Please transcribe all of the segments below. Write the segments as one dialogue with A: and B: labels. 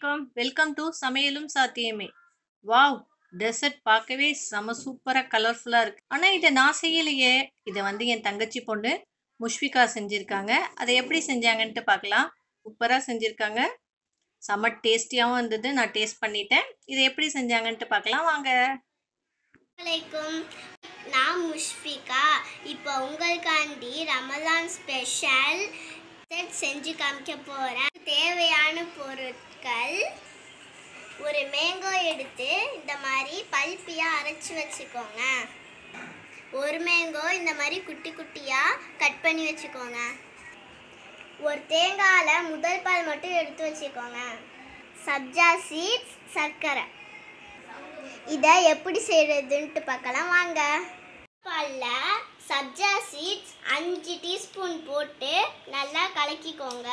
A: அலைக்கும் welcome to சமையலும் சாத்தியமே வாவ் டெசர்ட் பார்க்கவே செம சூப்பராக கலர்ஃபுல்லாக இருக்கு ஆனால் இதை நான் செய்யலையே இதை வந்து என் தங்கச்சி பொண்ணு முஷ்பிகா செஞ்சுருக்காங்க அதை எப்படி செஞ்சாங்கன்ட்டு பார்க்கலாம் சூப்பராக செஞ்சுருக்காங்க செம டேஸ்டியாகவும் இருந்தது நான் டேஸ்ட் பண்ணிட்டேன் இதை எப்படி செஞ்சாங்கன்ட்டு பார்க்கலாம் வாங்க
B: வலைக்கும் நான் முஷ்பிகா இப்போ உங்களுக்காண்டி ரமலான் ஸ்பெஷல் செட் செஞ்சு காமிக்க போகிறேன் தேவையான பொருட்கள் ஒரு மேங்கோ எடுத்து இந்த மாதிரி பல்பியாக அரைச்சி வச்சுக்கோங்க ஒரு மேங்கோ இந்த மாதிரி குட்டி குட்டியாக கட் பண்ணி வச்சுக்கோங்க ஒரு தேங்காயில் முதல் பால் மட்டும் எடுத்து வச்சுக்கோங்க சப்ஜா சீட்ஸ் சர்க்கரை இதை எப்படி செய்யறதுன்ட்டு பார்க்கலாம் வாங்க பாலில் சப்ஜா சீட்ஸ் அஞ்சு டீஸ்பூன் போட்டு நல்லா கலக்கிக்கோங்க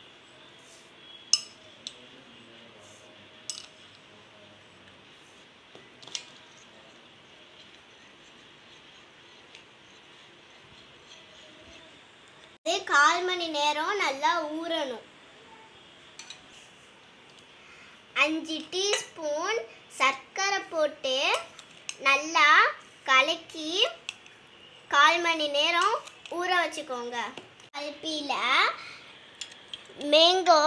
B: இது கால் மணி நேரம் நல்லா ஊறணும் அஞ்சு டீஸ்பூன் சர்க்கரை போட்டு நல்லா கலக்கி கால் மணி நேரம் ஊற வச்சுக்கோங்க கல்பியில் மேங்கோ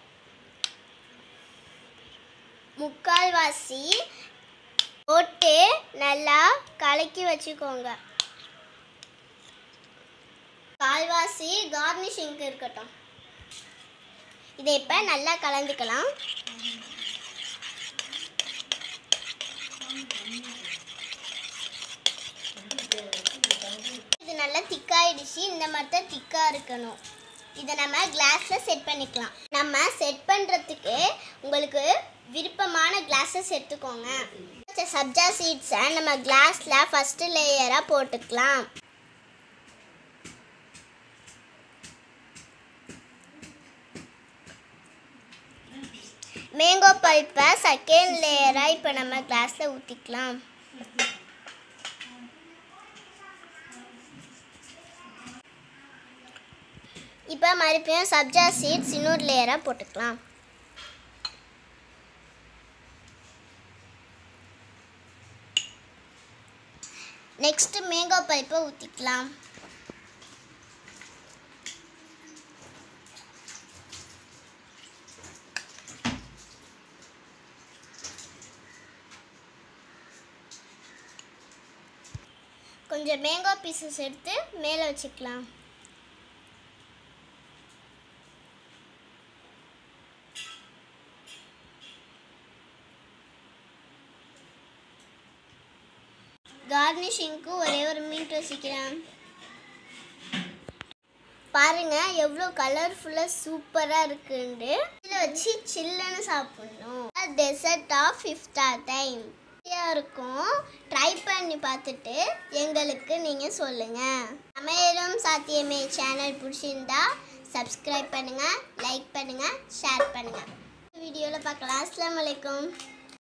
B: முக்கால்வாசி போட்டு நல்லா கலக்கி வச்சுக்கோங்க கால்வாசி கார்னிஷிங்க்கு இருக்கட்டும் இதை இப்போ நல்லா கலந்துக்கலாம் இது நல்லா திக்காயிடுச்சு இந்த மாதிரி தான் திக்காக இருக்கணும் இதை நம்ம கிளாஸில் செட் பண்ணிக்கலாம் நம்ம செட் பண்ணுறதுக்கு உங்களுக்கு விருப்பமான கிளாஸஸ் எடுத்துக்கோங்க சப்ஜா சீட்ஸை நம்ம கிளாஸில் ஃபஸ்ட்டு லேயராக போட்டுக்கலாம் மேங்கோ பல்ப்பை செகண்ட் லேயராக இப்போ நம்ம கிளாஸில் ஊற்றிக்கலாம் இப்போ மறுபடியும் சப்ஜா சீட்ஸ் இன்னொரு லேயராக போட்டுக்கலாம் நெக்ஸ்ட் மேங்கோ பல்ப்பை ஊற்றிக்கலாம் கொஞ்சம் மேங்கோ பீசஸ் எடுத்து மேலே வச்சுக்கலாம் கார்னிஷிங்க்கு ஒரே ஒரு மீட் வச்சுக்கிறேன் பாருங்க எவ்வளோ கலர்ஃபுல்லாக சூப்பராக இருக்குண்டு இதில் வச்சு சில்லுன்னு சாப்பிடணும் டெசர்ட் ஆஃப் ஃபிஃப்தா டைம் இருக்கும் ட்ரை பண்ணி பார்த்துட்டு எங்களுக்கு நீங்கள் சொல்லுங்கள் சமையலும் சாத்தியமே சேனல் பிடிச்சிருந்தா சப்ஸ்கிரைப் பண்ணுங்கள் லைக் பண்ணுங்கள் ஷேர் பண்ணுங்கள் வீடியோவில் பார்க்கலாம் அஸ்லாம் வலைக்கம்